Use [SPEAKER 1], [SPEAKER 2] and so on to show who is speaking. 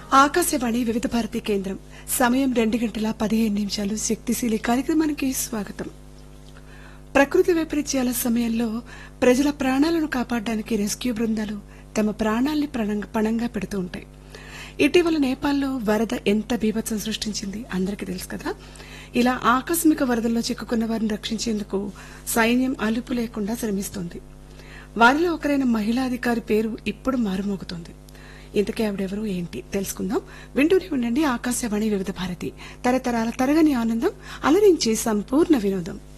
[SPEAKER 1] ఆకాశవాణి వివిధ భారతి కేంద్రం సమయం రెండు గంటల పదిహేను నిమిషాలు శక్తిశీలి కార్యక్రమానికి స్వాగతం ప్రకృతి వైపరీత్యాల సమయంలో ప్రజల ప్రాణాలను కాపాడడానికి రెస్క్యూ బృందాలు తమ ప్రాణాల్ని ప్రణంగ- పణంగా పెడుతూ ఉంటాయి ఇటీవల నేపాల్లో వరద ఎంత బీభత్సం సృష్టించింది అందరికీ తెలుసు కదా ఇలా ఆకస్మిక వరదల్లో చిక్కుకున్న వారిని రక్షించేందుకు సైన్యం అలుపు లేకుండా శ్రమిస్తోంది వారిలో ఒకరైన మహిళా అధికారి పేరు ఇప్పుడు మారుమోగుతోంది ఇంతకీ ఆవిడెవరు ఏంటి తెలుసుకుందాం వింటూనే ఉండండి ఆకాశవాణి వివిధ భారతి తరతరాల తరగని ఆనందం అలరించే సంపూర్ణ వినోదం